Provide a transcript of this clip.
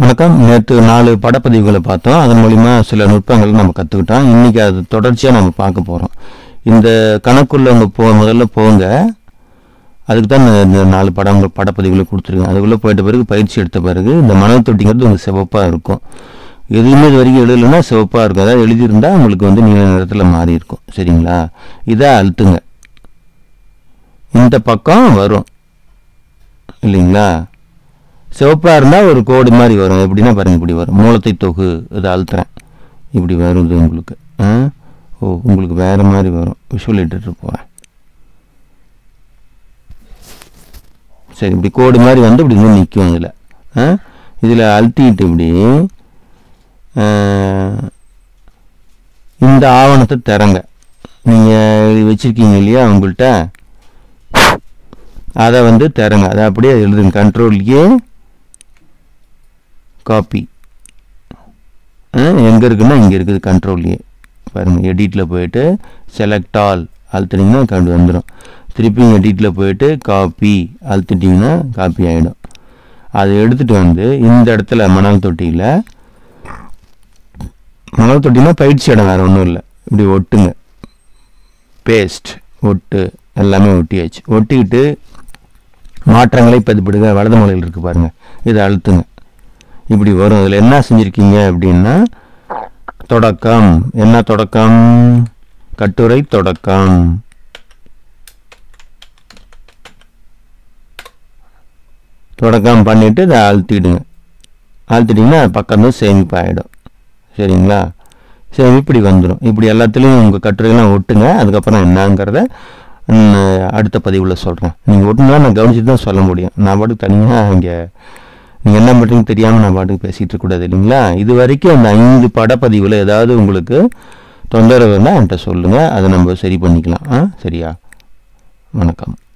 வணக்கம் நேற்று நாலு படப்பதிவுகளை பார்த்தோம் அதன் மூலிமா சில நுட்பங்களை நம்ம கற்றுக்கிட்டோம் இன்றைக்கி அது தொடர்ச்சியாக நம்ம பார்க்க போகிறோம் இந்த கணக்குள்ள அவங்க போ முதல்ல போங்க அதுக்கு தான் இந்த- இந்த நாலு படங்கள் படப்பதிவுகளை கொடுத்துருக்கேன் அதுக்குள்ளே போயிட்ட பிறகு பயிற்சி எடுத்த பிறகு இந்த மணல் தொட்டிங்கிறது உங்களுக்கு சிவப்பாக இருக்கும் எதுவுமே இது வரைக்கும் எழுதலைன்னா சிவப்பாக இருக்கும் அதாவது எழுதியிருந்தால் உங்களுக்கு வந்து நீல நிறத்தில் மாறி இருக்கும் சரிங்களா இதை அழுத்துங்க இந்த பக்கம் வரும் இல்லைங்களா சிவப்பாக இருந்தால் ஒரு கோடு மாதிரி வரும் எப்படின்னா பாருங்க இப்படி வரும் மூலத்தை தொகு இதை அழுத்துறேன் இப்படி வருது உங்களுக்கு ஆ ஓ உங்களுக்கு வேறு மாதிரி வரும் விஷுவல் எடிட்டர் போகிறேன் சரி இப்படி கோடு மாதிரி வந்து இப்படி வந்து நிற்கும் இதில் ஆ இதில் அழுத்திட்டு இப்படி ஆ, இந்த ஆவணத்தை திறங்க நீங்கள் வச்சுருக்கீங்க இல்லையா உங்கள்கிட்ட அதை வந்து திறங்க அதை அப்படியே எழுதுங்க கண்ட்ரோல் ஏ காப்பி எங்கே இருக்குன்னா இங்கே இருக்குது கண்ட்ரோல் ஏ பாருங்கள் எடிட்டில் போயிட்டு செலக்ட் ஆல் அழுத்துனீங்கன்னா கண்டு வந்துடும் திருப்பி எடிட்டில் போயிட்டு காப்பி அழுத்திட்டிங்கன்னா காப்பி ஆகிடும் அதை எடுத்துகிட்டு வந்து இந்த இடத்துல மணல் தொட்டியில் மணல் தொட்டினா பயிற்சி இடம் வேறு ஒன்றும் இல்லை இப்படி ஒட்டுங்க பேஸ்ட் ஒட்டு எல்லாமே ஒட்டியாச்சு ஒட்டிக்கிட்டு மாற்றங்களை பதிப்பிடுங்க வலது மூலையில் இருக்குது பாருங்கள் இதை அழுத்துங்க இப்படி வரும் இதில் என்ன செஞ்சுருக்கீங்க அப்படின்னா தொடக்கம் என்ன தொடக்கம் கட்டுரை தொடக்கம் தொடக்கம் பண்ணிவிட்டு இதை அழுத்திடுங்க அழுத்திட்டிங்கன்னா பக்கம் தான் சேமிப்பு ஆகிடும் சரிங்களா சரி இப்படி வந்துடும் இப்படி எல்லாத்துலேயும் உங்கள் கட்டுரைகள்லாம் ஒட்டுங்க அதுக்கப்புறம் என்னங்கிறத ம், அடுத்த பதிவில் சொல்கிறேன் நீங்கள் ஒட்டுனா நான் கவனிச்சுட்டு தான் சொல்ல முடியும் நான் பாட்டுக்கு தனியாக இங்கே நீங்கள் என்ன பண்ணுறீங்க தெரியாமல் நான் பாட்டுக்கு பேசிகிட்டு இருக்கக்கூடாது இல்லைங்களா இது வரைக்கும் அந்த ஐந்து படப்பதிவில் ஏதாவது உங்களுக்கு தொந்தரவு இருந்தால் என்கிட்ட சொல்லுங்கள் அதை நம்ம சரி பண்ணிக்கலாம் ஆ சரியா வணக்கம்